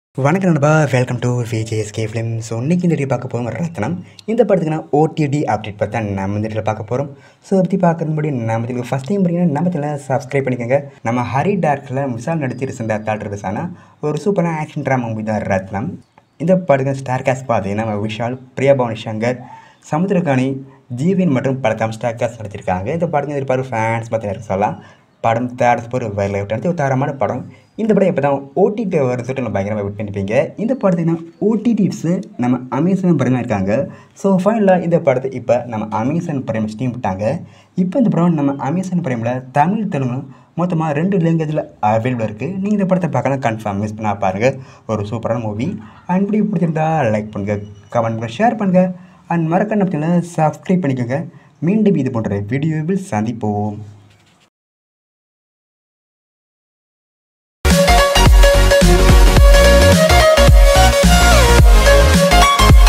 வணக்கம் நண்பா welcome to VJSK film so இன்றைக்கி இந்த வீடியோ பார்க்க போகிறோம் ரத்னம் இந்த படத்துக்கு நான் ஓடிடி அப்டேட் பற்றி தான் நம்ம இந்த வீடியோவில் பார்க்க போகிறோம் ஸோ பற்றி பார்க்குறது முன்னாடி நம்ம இதுக்கு ஃபஸ்ட் டைம் பார்த்தீங்கன்னா நம்ம சேனலை சப்ஸ்கிரைப் பண்ணிக்கோங்க நம்ம ஹரி டார்க்கில் மிசால் நடித்து ரீசெண்டாக தாட் ரிலீஸான ஒரு சூப்பரான ஆக்ஷன் ட்ராமா மூவி தான் ரத்னம் இந்த படத்துக்கு ஸ்டார் காஸ்ட் பார்த்தீங்கன்னா நம்ம விஷால் பிரியா பவனி சங்கர் சமுத்திரகாணி ஜீவின் மற்றும் பல தம் ஸ்டார் காஸ்ட் நடிச்சிருக்காங்க இந்த படத்துக்கு எதிர்பார்ப்பு ஃபேன்ஸ் பார்த்தீங்கன்னா சொல்லலாம் படம் தேர்ட் ஒரு வைரல் ஆகிட்டு ஒரு தரமான படம் இந்த படம் இப்போ தான் ஓடிடி வருது சொல்லிட்டு நம்ம பயங்கரமாக வெயிட் பண்ணிப்பீங்க இந்த படத்துக்கு ஓடிடிஸு நம்ம அமேசான் படம் இருக்காங்க ஸோ ஃபைனலாக இந்த படத்தை இப்போ நம்ம அமேசான் பிரைம் ஸ்டீம் விட்டாங்க இப்போ இந்த படம் நம்ம அமேசான் பிரைமில் தமிழ் தெலுங்கு மொத்தமாக ரெண்டு லாங்குவேஜில் அவைலபிள் இருக்குது நீங்கள் இந்த படத்தை பார்க்கலாம் கன்ஃபார்ம் மிஸ் பண்ணால் பாருங்கள் ஒரு சூப்பரான மூவி அண்ட் இப்படி பிடிச்சிருந்தா லைக் பண்ணுங்கள் கமெண்ட் பண்ணுங்கள் ஷேர் பண்ணுங்கள் அண்ட் மறக்க நம்ம சேனலை சப்ஸ்கிரைப் பண்ணிக்கோங்க மீண்டும் இது போன்ற வீடியோவில் சந்திப்போம்